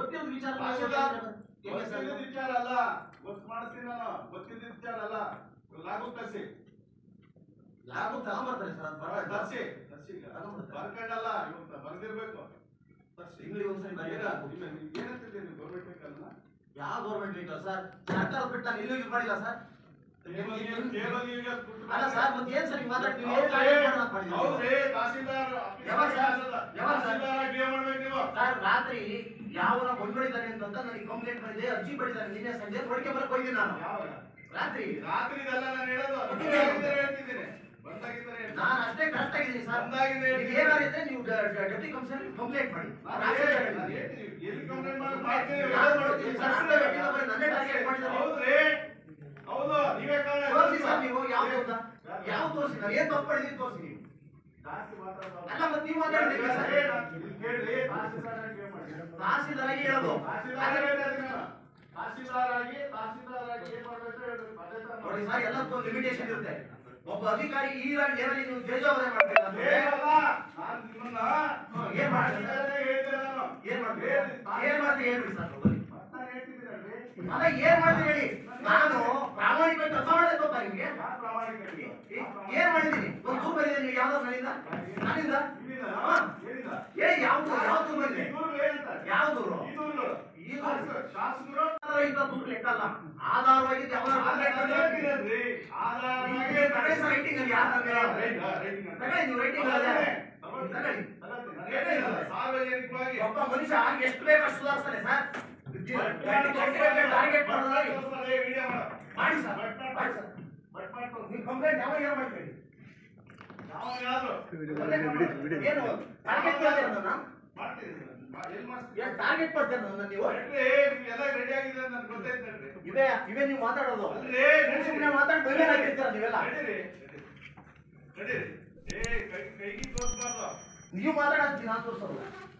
ಗೊತ್ತಿರೋದು ವಿಚಾರ ತಹಸೀಲ್ದಾರ್ ಹೆಂಗೆ ಸರ್ ಇದು? ಗೊತ್ತಿದ್ದ ವಿಚಾರ ಅಲ್ಲ ಗೊತ್ತು ಮಾಡಿಸ್ತೀನಿ ನಾನು ಗೊತ್ತಿದ್ದ ವಿಚಾರ ಅಲ್ಲ ಲಾಗು ತರ್ಸಿ ಲಾಭ ತಗೊಂಬರ್ತಾರೆ ಸರ್ ಅದು ಪರವಾಗಿಲ್ಲ. ತರ್ಸಿ ತರ್ಸಿ ಈಗ. ತಗೊಂಬರ್ತಾರೆ. ಬರ್ಕೊಂಡಲ್ಲ ಇವತ್ತು ಬರ್ದಿರ್ಬೇಕು ತರ್ಸಿ ತಿಂಗಳಿಗೆ ಒಂದ್ಸರಿ ಏನ- ಬರೀಬೇಕು. ಇಲ್ಲ, ನೀವು ಏನಂತಿದ್ದೀರಿ ಗೌರ್ಮೆಂಟ್ ಬೇಕಲ್ಲ ಯಾವ ಗೌರ್ಮೆಂಟ್ ವೆಹಿಕಲ್ ಸರ್ ಸರ್ಕಾರ ಬಿಟ್ಟು ನಾನು ಎಲ್ಲೂ ಯೂಸ್ ಮಾಡಿಲ್ಲ ಸರ್ ಕೇವಲ ನೀವು- ಕೇವಲ ನೀವೇ ದುಡ್ಡು ಅಲ್ಲ ಸರ್ ಮತ್ತೆ ಏನ್ ಸರ್ ಹಿಂಗ್ ಮಾತಾಡ್ತೀವಿ ಏನ್ ಹೌದ್ರಿ, ಕಾರ್ಯ ಮಾಡೋಣ ಅಂತ ಮಾಡಿದ್ದೀವಿ? ಹೌದ್ರಿ, ತಹಸೀಲ್ದಾರ್ ಯಾವಾಗ ಸರ್? ಯಾವಾಗ ಸರ್? ತಹಸೀಲ್ದಾರ್ ಆಗಿ ಏನ್ ಮಾಡ್ಬೇಕು ನೀವು ಸರ್ ರಾತ್ರಿ ಯಾವನ ಬಂದ್ಬಿಡಿದಾನೆ ಅಂತ ನನಗೆ ಕಂಪ್ಲೇಂಟ್ ಬಂದಿದೆ ಅರ್ಜಿ ಪಡಿದಾನೆ ನಿನ್ನೆ ಸಂಜೆ ನೋಡ್ಕೆ ಬರಕ್ ಹೋಗಿದ್ದೀನಿ ನಾನು ಯಾವಾಗ ರಾತ್ರಿ ರಾತ್ರಿ ಇದೆಲ್ಲ ನಾನು ಹೇಳೋದು ಮತ್ತೆ ಬಂದಾಗಿದ್ದರೆ ಹೇಳ್ತಿದ್ದೀನಿ ಬಂದಾಗಿದ್ದರೆ ಹೇಳ್ತೀನಿ. ನಾನು ಅಷ್ಟೇ ಕರೆಕ್ಟ್ ಆಗಿದ್ದೀನಿ ಸರ್ ಬಂದಾಗಿಂದ ಈಗ ಹೇಳ್ತೀನಿ. ಏನಾಗಿದೆ ನೀವು ಡೆಪ್ಟಿ ಕಮಿಷನರ್ ಕಂಪ್ಲೇಂಟ್ ಮಾಡಿ ನಾನು ರಾತ್ರಿ ಹೇಳ್ತೀನಿ, ಹೇಳಿದ್ದೀನಿ. ನಾನು ಹೇಳ್ತೀನಿ. ಎಲ್ಲಿ ಕಂಪ್ಲೇಂಟ್ ಮಾಡೋದು ಮಾಡ್ತೀನಿ. ನಾನು ಮಾಡ್ತೀನಿ. ಸರ್, ಸುಳ್ಳು ಹೇಳ್ತಿಲ್ಲ ಬರೀ ನನ್ನೇ target ಮಾಡಿದ್ದಾರೆ. ಹೌದ್ರಿ ಹೌದು ನೀವೇ ಕಾರಣ ತೋರಿಸಿ ಸರ್ ನೀವು ಯಾವ್ದು ಅಂತ ಯಾವ ತೋರಿಸಿ ನಾನು ಏನ್ ತಪ್ಪು ಮಾಡಿದೀನಿ ತೋರಿಸಿ ನೀವು ಜಾಸ್ತಿ ಮಾತಾಡೋದು. ಅಲ್ಲ ಮತ್ತೆ ನೀವು ಮಾತಾಡ್ತೀರಿ ಸರ್ ಏ, ನಾನು ಇಲ್ಲಿ ಕೇಳ್ರಿ, ತಹಸೀಲ್ದಾರ್ ಆಗಿ ಏನ್ ಮಾಡ್ತೀನಿ? ತಹಸೀಲ್ದಾರ್ ಆಗಿ ಹೇಳೋದು ತಹಸೀಲ್ದಾರ್ ಆಗಿ ಹೇಳ್ತಾ ಇದ್ದೀನಿ ನಾನು. ತಹಸೀಲ್ದಾರ್ ಆಗಿ ತಹಸೀಲ್ದಾರ್ ಆಗಿ ಏನ್ ಮಾಡ್ಬೇಕು ಹೇಳ್ಬೇಕು. ಅದೇ ತರ ನೋಡಿ ಮಾಡಿ. ಸರ್ ಎಲ್ಲದಕ್ಕೂ ಲಿಮಿಟೇಷನ್ ಇರುತ್ತೆ ಒಬ್ಬ ಅಧಿಕಾರಿ ಈ ಲೆವೆಲ್ ನೀವು ತೇಜಾವಧೆ ಮಾಡ್ಬೇಕಂದ್ರೆ ಏನಲ್ಲ, ನಾನು ನಿಮ್ಮನ್ನ ಏನ್ ಮಾಡ್ತೀನಿ? ತಹಸೀಲ್ದಾರೇ ಹೇಳ್ದೆ ನಾನು. ಏನ್ ಮಾಡ್ತೀರಿ ಹೇಳಿ, ಏನ್ ಮಾಡ್ತೀರಿ ಹೇಳ್ಬಿಡಿ ಸರ್ ಮೊದಲು. ನಾನು ಹೇಳ್ತಿದ್ದೀನಲ್ರಿ. ಅಲ್ಲ ಏನ್ ಮಾಡ್ತೀರಿ ಹೇಳಿ ನಾನು ಪ್ರಾಮಾಣಿಕ ಕೆಲಸ ಮಾಡದೆ ಗೊತ್ತಾ ನಿಮ್ಗೆ ಯಾರ್ ಪ್ರಾಮಾಣಿಕತೆ? ಏ- ಏನ್ ಮಾಡಿದೀನಿ ಒಂದು ದೂರ ಬಂದಿದೆ ನೀವು ಯಾವ್ದಾದ್ರು ನನ್ನಿಂದ ನನ್ನಿಂದ ಇಲ್ಲಿಂದ? ಹಾ. ಏನಿಂದ? ಏ ಯಾವ್ದು ಯಾವ ದೂರ ಬಂದಿದೆ ಈ ದೂರು ಏನಂತ? ಯಾವ ದೂರು ಈ ದೂರುಗಳು. ಈ ದೂರು. ಶಾಸಕರು ಇಂಥ ದೂರ ಲೆಕ್ಕ ಅಲ್ಲ ಆಧಾರವಾಗಿದ್ದು ಯಾವ್ದಾದ್ರು ಕಂಪ್ಲೇಂಟ್ ಬಂದ್ರೆ ಹೇಳ್ತಿದ್ದೀರಿ. ಆಧಾರವಾಗಿ ನಿಮ್ಗೆ ತಗೊಳ್ಳಿ ಸರ್ ರೈಟಿಂಗ್ ಅಲ್ಲಿ ಯಾರು ರೈಟ್, ಹಾ, ರೈಟಿಂಗ್ ಅಂತ. ತಗೊಳ್ಳಿ ನೀವು ರೈಟಿಂಗ್ ಅಲ್ಲ ತಗೊಳ್ಳಿ ತಗೊಳ್ತೀನಿ. ನಾನು ಹೇಳ್ತಿಲ್ಲ, ಸಾರ್ವಜನಿಕವಾಗಿ ಒಬ್ಬ ಮನುಷ್ಯ ಎಷ್ಟು ಬೇಕಾಷ್ಟು ಸುಧಾರಿಸ್ತಾನೆ ಸರ್ ಟಾರ್ಗೆಟ್ ಮಾಡೋದ್ರಲ್ಲಿ ಏ, ವಿಡಿಯೋ ಮಾಡು. ಮಾಡಿ ಸರ್ ಬಟ್ ಮಾಡು. ಮಾಡಿ ಸರ್ ಬಟ್ ಮಾಡ್ಕೊ. ನೀವು ಕಂಪ್ಲೇಂಟ್ ಯಾವಾಗ ಏನು ಮಾಡ್ತೀರಿ ಯಾವಾಗಾದ್ರೂ ಏನು ಟಾರ್ಗೆಟ್ ಮಾಡ್ತೀರ ನನ್ನ ಮಾಡ್ತೀನಿ ನಾನು. ಎಲ್ಲಿ ಮಾಡ್ತೀನಿ? ಏನು ಟಾರ್ಗೆಟ್ ಮಾಡ್ತೀರ ನನ್ನ ನೀವು ಅಲ್ರಿ, ನೀವೆಲ್ಲ ರೆಡಿ ಆಗಿದೆ ಅಂತ ನನ್ಗೆ ಗೊತ್ತೈತೆ ನನ್ರಿ. ಇವೇ ಇವೇ ನೀವು ಮಾತಾಡೋದು ಅಲ್ರಿ, ಸುಮ್ಮನೆ ಮಾತಾಡಿ ಬೈಬೇಡ ಹಾಕಿರ್ತೀರ ನೀವೆಲ್ಲ ನಡೀರಿ, ನಡೀರಿ. ನಡೀರಿ. ಏ, ಕೈ- ಕೈಗೆ ತೋರ್ಸ್ಬಾರ್ದು. ನೀವು ಮಾತಾಡೋದು ನಾನು ತೋರಿಸೋದು